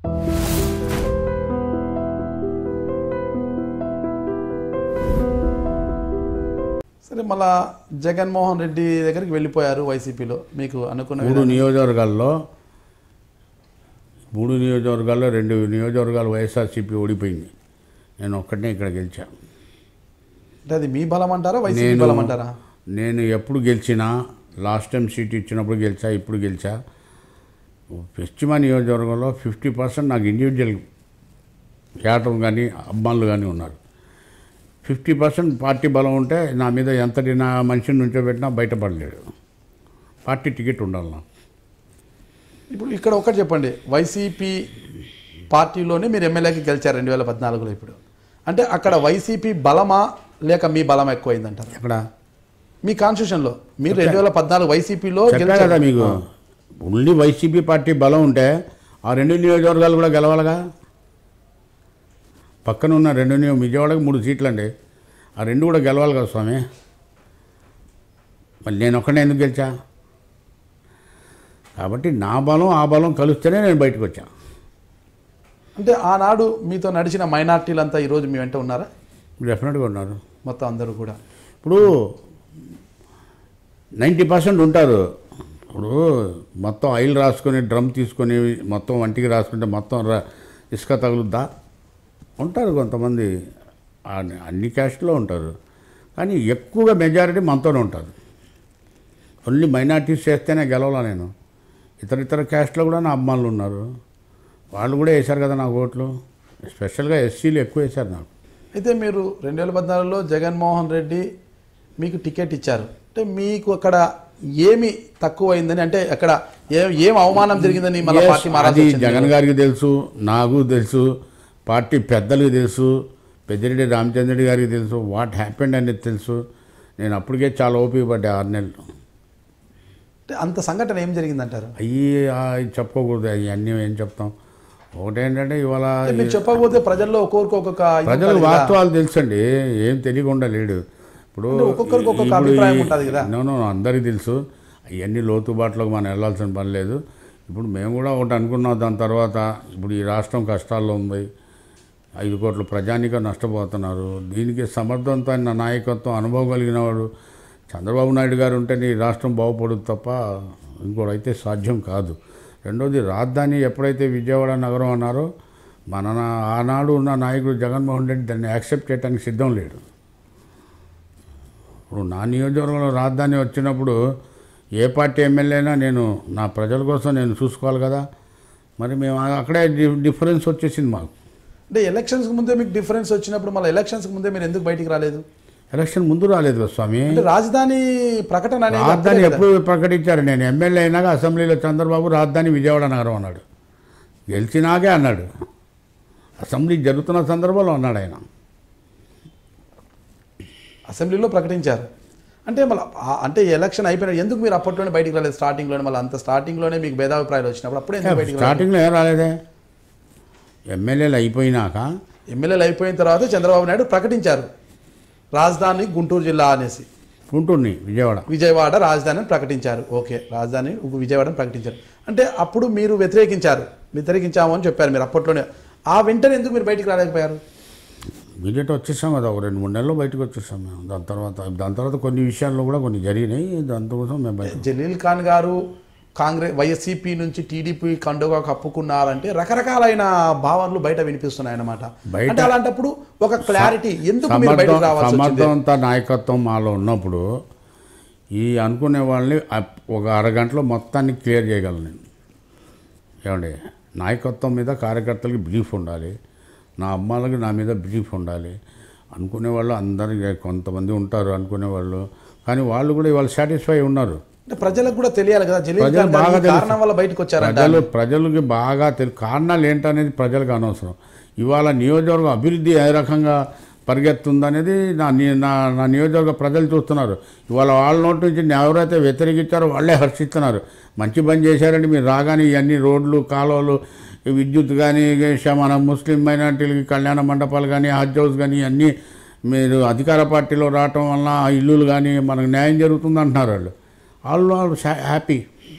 సరే మళ్ళా జగన్మోహన్ రెడ్డి దగ్గరికి వెళ్ళిపోయారు వైసీపీలో మీకు అనుకున్న మూడు విధంగా- నియోజకవర్గాల్లో మూడు నియోజకవర్గాల్లో రెండు నియోజకవర్గాలు వైఎస్ఆర్సీపీ ఓడిపోయింది నేను ఒక్కటే ఇక్కడ గెలిచా అంటే అది మీ బలం అంటారా వైసీపీ నేను బలం అంటారా నేను ఎప్పుడు గెలిచినా లాస్ట్ టైం సీట్ ఇచ్చినప్పుడు గెలిచా ఇప్పుడు గెలిచా పశ్చిమ నియోజకవర్గంలో ఫిఫ్టీ పర్సెంట్ నాకు ఇండివిజువల్ క్యాటర్ కానీ అమ్మాళ్ళు కానీ ఉన్నారు ఫిఫ్టీ పర్సెంట్ పార్టీ బలం ఉంటే నా మీద ఎంతటి నా మనిషిని నుంచోబెట్టినా బయటపడలేడు పార్టీ టికెట్ ఉండాలి నాకు ఇప్పుడు ఇక్కడ ఒకటి చెప్పండి వైసీపీ పార్టీలోనే మీరు ఎమ్మెల్యేకి గెలిచారు రెండు వేల పద్నాలుగులో ఇప్పుడు అంటే అక్కడ వైసీపీ బలమా లేక మీ బలం ఎక్కువైందంటారు ఎక్కడ మీ కాన్స్టిట్యూషన్లో మీరు రెండు వేల పద్నాలుగు వైసీపీలో చెప్పా కదా గెలిచారు మీకు ఓన్లీ వైసీపీ పార్టీ బలం ఉంటే ఆ రెండు నియోజకవర్గాలు కూడా గెలవాలిగా పక్కన ఉన్న రెండు నియో విజయవాడకి మూడు సీట్లు అండి ఆ రెండు కూడా గెలవాలి కదా స్వామి మళ్ళీ నేను ఒక్కడే ఎందుకు గెలిచా కాబట్టి నా బలం ఆ బలం కలిస్తేనే నేను బయటకు వచ్చా అంటే ఆనాడు మీతో నడిచిన మైనార్టీలంతా ఈరోజు మీ వెంట ఉన్నారా డెఫినెట్గా ఉన్నారు మొత్తం అందరూ కూడా ఇప్పుడు నైంటీ పర్సెంట్ ఉంటారు ఇప్పుడు మొత్తం ఆయిల్ రాసుకొని డ్రమ్ తీసుకొని మొత్తం వంటికి రాసుకుంటే మొత్తం రా- ఇసుక తగులుద్దా ఉంటారు కొంతమంది ఆ- అన్ని క్యాస్ట్లో ఉంటారు కానీ ఎక్కువగా మెజారిటీ మనతోనే ఉంటారు ఓన్లీ మైనార్టీస్ చేస్తేనే గెలవాలా నేను ఇతర ఇతర క్యాస్ట్లో కూడా నా అమ్మాళ్ళు ఉన్నారు వాళ్ళు కూడా వేశారు కదా నాకు ఓట్లు స్పెషల్గా ఎస్సీలు ఎక్కువ వేశారు నాకు అయితే మీరు రెండు వేల పద్నాలుగులో జగన్మోహన్ రెడ్డి మీకు టికెట్ ఇచ్చారు అంటే మీకు అక్కడ ఏమి తక్కువైందని అంటే అక్కడ ఏ- ఏం అవమానం జరిగిందని మన Yes, పార్టీ మారాల్సి అది వచ్చింది? జగన్ గారికి తెలుసు నాకు తెలుసు పార్టీ పెద్దలకు తెలుసు పెద్దిరెడ్డి రామచంద్రుడి గారికి తెలుసు వాట్ హ్యాపెండ్ అనేది తెలుసు నేను అప్పటికే చాలా ఓపిక పడ్డా ఆరు నెలలు అంటే అంత సంఘటన ఏం జరిగిందంటారు అయ్యి ఆ, ఇది చెప్పకూడదు అవి అన్నీ ఏం చెప్తాం ఒకటేంటంటే ఇవాళ అంటే మీరు చెప్పకపోతే ప్రజల్లో ఒక్కొక్కరికి ఒక్కొక్క ఇది ప్రజలకు ఉంటుంది కదా. వాస్తవాలు తెలుసండి ఏం తెలియకుండా లేడు ఇప్పుడు అంటే ఒక్కొక్కరికి ఒక్కొక్క ఇప్పుడు అభిప్రాయం ఈ- ఉంటుంది కదా. నో, నో, నో, అందరికీ తెలుసు అవన్నీ లోతుబాట్లోకి మనం వెళ్ళాల్సిన పని లేదు ఇప్పుడు మేము కూడా ఒకటి అనుకున్నాం దాని తర్వాత ఇప్పుడు ఈ రాష్ట్రం కష్టాల్లో ఉంది ఐదు కోట్ల ప్రజానిక నష్టపోతున్నారు దీనికి సమర్థవంతమైన నాయకత్వం అనుభవం కలిగిన వాడు చంద్రబాబు నాయుడు గారు ఉంటే నీ రాష్ట్రం బాగుపడదు తప్ప ఇంకోటైతే సాధ్యం కాదు రెండోది రాజధాని ఎప్పుడైతే విజయవాడ నగరం అన్నారో మన నా- ఆనాడు ఉన్న నాయకుడు జగన్మోహన్ రెడ్డి దాన్ని యాక్సెప్ట్ చేయడానికి సిద్ధం లేడు ఇప్పుడు నా నియోజకవర్గంలో రాజధాని వచ్చినప్పుడు ఏ పార్టీ ఎమ్మెల్యే అయినా నేను నా ప్రజల కోసం నేను చూసుకోవాలి కదా మరి మేము అక్కడే డి- డిఫరెన్స్ వచ్చేసింది మాకు అంటే ఎలక్షన్స్ ముందే మీకు డిఫరెన్స్ వచ్చినప్పుడు మళ్ళీ ఎలక్షన్స్ ముందే మీరు ఎందుకు బయటికి రాలేదు ఎలక్షన్ ముందు రాలేదు కదా స్వామి అంటే రాజధాని ప్రకటన అనేది రాజధాని అప్పుడే కదా. ఎప్పుడు ప్రకటించారు నేను ఎమ్మెల్యే అయినాక అసెంబ్లీలో చంద్రబాబు రాజధాని విజయవాడ నగరం అన్నాడు గెలిచినాకే అన్నాడు అసెంబ్లీ జరుగుతున్న సందర్భంలో అన్నాడు ఆయన అసెంబ్లీలో ప్రకటించారు అంటే మళ్ళీ ఆ- అంటే ఎలక్షన్ అయిపోయిన ఎందుకు మీరు అప్పట్లోనే బయటికి రాలేదు స్టార్టింగ్లోనే మళ్ళీ అంత స్టార్టింగ్లోనే మీకు భేదాభిప్రాయాలు వచ్చినప్పుడు అప్పుడే ఎందుకు బయటికి రాలేదు స్టార్టింగ్లో ఏం రాలేదే ఎమ్మెల్యేలు అయిపోయినాక ఎమ్మెల్యేలు అయిపోయిన తర్వాత చంద్రబాబు నాయుడు ప్రకటించారు రాజధాని గుంటూరు జిల్లా అనేసి గుంటూరుని విజయవాడ విజయవాడ రాజధాని అని ప్రకటించారు ఓకే రాజధాని విజయవాడని ప్రకటించారు అంటే అప్పుడు మీరు వ్యతిరేకించారు వ్యతిరేకించాము అని చెప్పారు మీరు అప్పట్లోనే ఆ వెంటనే ఎందుకు మీరు బయటికి రాలేకపోయారు ఇమీడియట్ వచ్చేసాం కదా ఒక రెండు మూడు నెలల్లో బయటకు వచ్చేసాం మేము దాని తర్వాత దాని తర్వాత కొన్ని విషయాల్లో కూడా కొన్ని జరిగినాయి దానికోసం మేము బయట జలీల్ ఖాన్ గారు కాంగ్రెస్ వైఎస్సీపీ నుంచి టీడీపీ కండుగా కప్పుకున్నారంటే రకరకాలైన భావనలు బయట వినిపిస్తున్నాయి అన్నమాట బయట- అంటే అలాంటప్పుడు ఒక క్లారిటీ ఎందుకు మీరు బయటకు సమర్థం రావాల్సి వచ్చింది సమర్థవంత నాయకత్వం మాలో ఉన్నప్పుడు ఈ అనుకునే వాళ్ళని అప్- ఒక అరగంటలో మొత్తాన్ని క్లియర్ చేయగలను నేను ఏమండి నాయకత్వం మీద కార్యకర్తలకి బిలీఫ్ ఉండాలి నా అమ్మాలకి నా మీద బిలీఫ్ ఉండాలి అనుకునే వాళ్ళు అందరు కొంతమంది ఉంటారు అనుకునే వాళ్ళు కానీ వాళ్ళు కూడా ఇవాళ సాటిస్ఫై ఉన్నారు అంటే ప్రజలకు కూడా తెలియాలి కదా జలీల్ ప్రజలు ఖాన్ గారు బాగా ఈ తెలుసు. కారణం వల్ల బయటకు వచ్చారంట ప్రజలు ప్రజలకి బాగా తెలు కారణాలు ఏంటనేది ప్రజలకు అనవసరం ఇవాళ నియోజకవర్గం అభివృద్ధి ఏ రకంగా పరిగెత్తుందనేది నా ని- నా నా నియోజకవర్గ ప్రజలు చూస్తున్నారు ఇవాళ వాళ్ళ నోటి నుంచి ఎవరైతే వ్యతిరేకించారో వాళ్ళే హర్షిస్తున్నారు మంచి పని చేశారంటే మీరు రాగానే ఇవన్నీ రోడ్లు కాలువలు ఈ విద్యుత్ కానీ మన ముస్లిం మైనార్టీలకి కళ్యాణ మండపాలు కానీ హజ్ హౌస్ కానీ అన్నీ మీరు అధికార పార్టీలో రావటం వలన ఆ ఇల్లులు కానీ మనకు న్యాయం జరుగుతుంది అంటున్నారు వాళ్ళు వాళ్ళు వాళ్ళు హ్యాపీ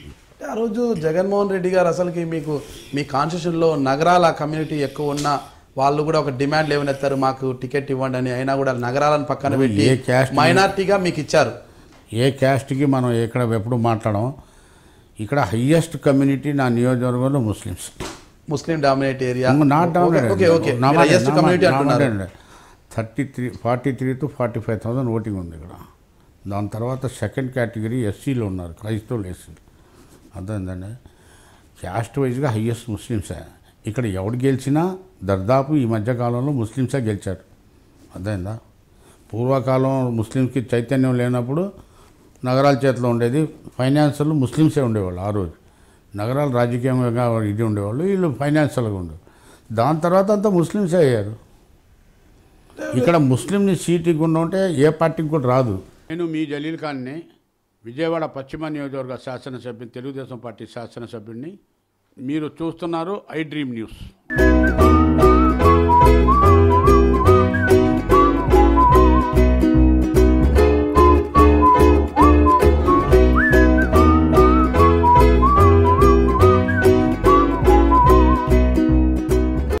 ఆ రోజు జగన్మోహన్ రెడ్డి గారు అసలుకి మీకు మీ కాన్స్టిట్యూషన్లో నగరాల కమ్యూనిటీ ఎక్కువ ఉన్న వాళ్ళు కూడా ఒక డిమాండ్ లేవనెత్తారు మాకు టికెట్ ఇవ్వండి అని అయినా కూడా నగరాలను పక్కన పెట్టి ఏ caste ని- మైనార్టీగా మీకు ఇచ్చారు ఏ క్యాస్ట్కి మనం ఎక్కడ ఎప్పుడు మాట్లాడడం ఇక్కడ హయ్యెస్ట్ కమ్యూనిటీ నా నియోజకవర్గంలో Muslims Muslim dominate area not okay okay highest community అంటున్నారు thirty three forty three to forty five thousand voting ఉంది ఇక్కడ దాని తర్వాత సెకండ్ కేటగిరీ ఎస్సీలు ఉన్నారు క్రైస్తవులు ఎస్సీలు అర్థమైందండి క్యాస్ట్ వైజ్గా హయ్యెస్ట్ ముస్లిమ్సే ఇక్కడ ఎవడు గెలిచినా దర్దాపు ఈ మధ్యకాలంలో ముస్లిమ్సే గెలిచారు అర్థమైందా పూర్వకాలం ముస్లిమ్స్కి చైతన్యం లేనప్పుడు నగరాల చేతిలో ఉండేది ఫైనాన్షియల్ ముస్లిమ్సే ఉండేవాళ్ళు ఆ రోజు నగరాలు రాజకీయంగా ఇది ఉండేవాళ్ళు వీళ్ళు ఫైనాన్షియల్గా ఉండేవాళ్ళు దాని తర్వాత అంతా ముస్లిమ్సే అయ్యారు ఇక్కడ ముస్లింని సీట్ ఇవ్వకుండా ఉంటే ఏ పార్టీకి కూడా రాదు నేను మీ జలీల్ ఖాన్ని విజయవాడ పశ్చిమ నియోజకవర్గ శాసనసభ్యుని తెలుగుదేశం పార్టీ శాసనసభ్యుడిని మీరు చూస్తున్నారు ఐ డ్రీమ్ న్యూస్